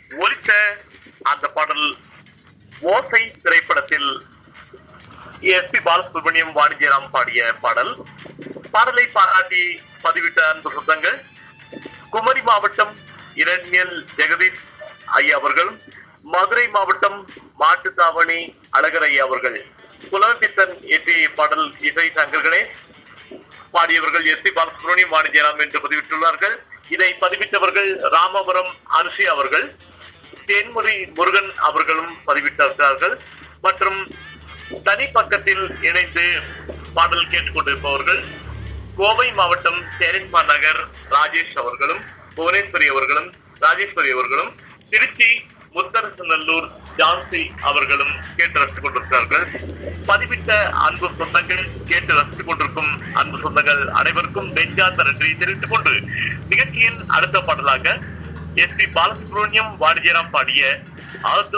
ஒலித்த அந்த பாடல் ஓசை திரைப்படத்தில் எஸ் பி பாலசுப்ரமணியம் வாணிஜராம் பாடிய பாடல் பாடலை பாராட்டி பதிவிட்ட அன்பு சொந்தங்கள் குமரி மாவட்டம் இரண்யல் ஜெகதீஷ் ஐயா அவர்கள் மதுரை மாவட்டம் மாட்டுத்தாவணி அழகர் ஐயா அவர்கள் புலம்பித்தன் இயற்றிய பாடல் இசை சங்கர்களே பாடியவர்கள் எஸ் பி பாலசுப்ரமணியம் வாணிஜராம் என்று பதிவிட்டுள்ளார்கள் இதை பதிவிட்டவர்கள் ராமபுரம் அனுசி அவர்கள் தேன்மொழி முருகன் அவர்களும் பதிவிட்டிருக்கிறார்கள் மற்றும் தனி பக்கத்தில் இணைந்து பாடல் கேட்டுக்கொண்டிருப்பவர்கள் கோவை மாவட்டம் சேரன்மா நகர் ராஜேஷ் அவர்களும் புவனேஸ்வரி அவர்களும் ராஜேஸ்வரி அவர்களும் திருச்சி முத்தரசநல்லூர் ஜான்சி அவர்களும் கேட்டு ரசித்துக் கொண்டிருக்கிறார்கள் பதிவிட்ட அன்பு சொந்தங்கள் கேட்டு ரசித்துக் கொண்டிருக்கும் அன்பு சொந்தங்கள் அனைவருக்கும் நெஞ்சார்ந்த நன்றியை தெரிவித்துக் கொண்டு நிகழ்ச்சியின் அடுத்த பாடலாக எஸ் பி பாலசுப்ரமணியம் வாணிஜராம் பாடிய ஆதோ